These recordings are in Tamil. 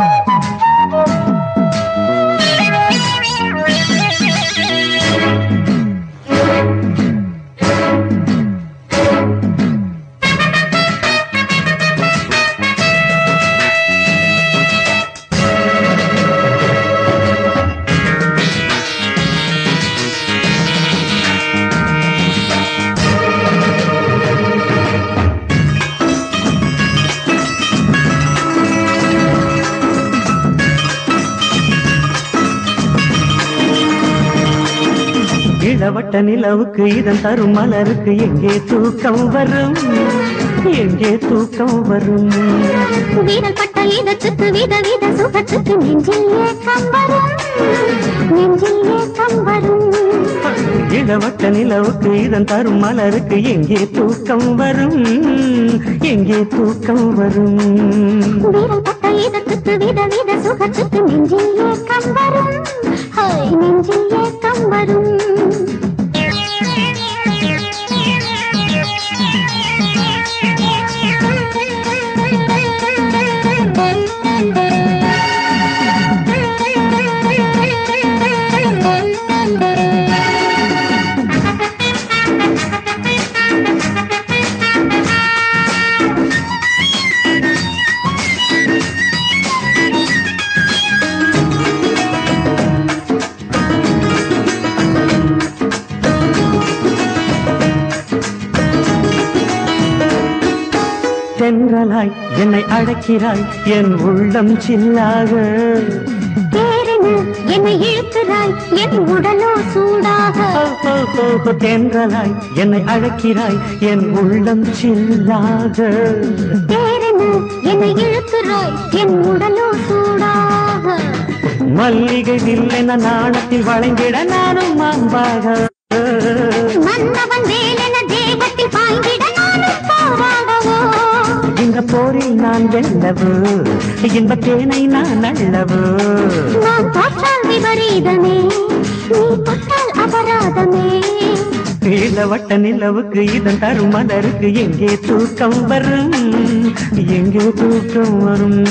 இளவட்ட நிலவுக்கு இதன் தரும் மலருக்கு எங்கே தூக்கம் வரும் எங்கே தூக்கம் வரும் வீரல் பட்ட இதத்துக்கு வித வித சுகத்துக்கு நெஞ்சில் ஏக்கம் வரும் நெஞ்சில் ஏக்கம் வரும் இளவட்ட நிலவுக்கு இதன் தரும் மலருக்கு எங்கே தூக்கம் வரும் எங்கே தூக்கம் வரும் வீரல் பட்ட இதத்துக்கு வித வித சுகத்துக்கு நெஞ்சில் ஏக்கம் வரும் ஹோய், நெஞ்சில் ஏக்கம் வரும் தென்றலாய் என்னை அழைக்கிறாய் என் உள்ளம் சில்லாக தேரென என்னை இழுக்கிறாய் என் உடலோ சூடாக ஓ, ஓ, ஓ, ஓ, தென்றலாய் என்னை அழைக்கிறாய் என் உள்ளம் சில்லாக தேரென என்னை இழுக்கிறாய் என் உடலோ சூடாக மல்லிகை வில்லென நாணத்தில் வளைந்திட நானும் மாம்பாக மன்னவன் வேலென தேகத்தில் பாய்ந்திட நானும் போராடவோ இந்த போரில் நான் வெல்லவோ இன்ப தேனை நான் அள்ளவோ நான் தோற்றால் விபரீதமே நீ தொட்டால் அபராதமே இளவட்ட நிலவுக்கு இதன் தரும் மலருக்கு எங்கே தூக்கம் வரும் எங்கே தூக்கம் வரும்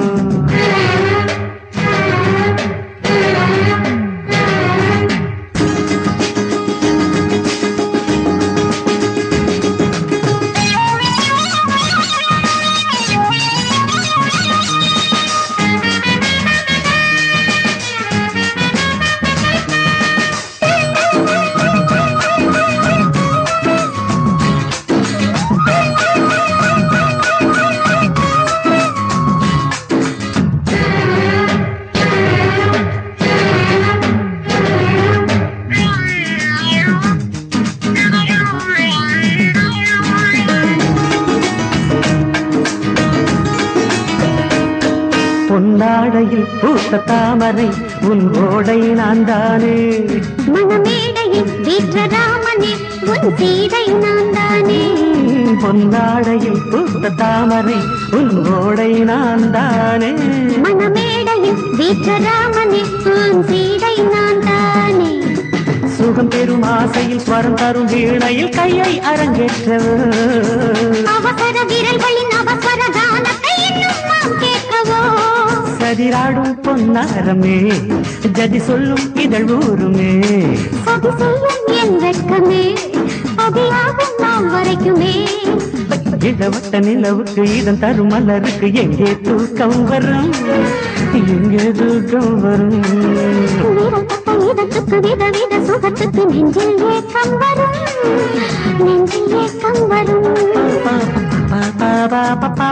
பொன்னாடையில் பூத்த தாமரை உன் ஓடை நான் தானே மணமேடையில் வீற்ற ராமனே உன் சீதை நான் தானே பொன்னாடையில் பூத்த தாமரை உன் ஓடை நான் தானே மணமேடையில் வீற்ற ராமனே உன் சீதை நான் தானே சுகம் பெறும் ஆசையில் ஸ்வரம் தரும் வீணையில் கையை அரங்கேற்றவோ அவசர விரல்களின் அவசர கானத்தை இன்னும் நாம் கேட்கவோ சதிராடும் பொன்னாரமே ஜதி சொல்லும் இதழ் ஊருமே சதி செய்யும் என் வெட்கமே அதியாகும் நாம் வரைக்குமே இளவட்ட நிலவுக்கு இதன் தரும் மலருக்கு எங்கே தூக்கம் வரும் எங்கே தூக்கம் வரும் வீரல் பட்ட இதத்துக்கு வித வித சுகத்துக்கு நெஞ்சில் ஏக்கம் வரும் நெஞ்சில் ஏக்கம் வரும் பா, பா, பா, பா, பா, பா.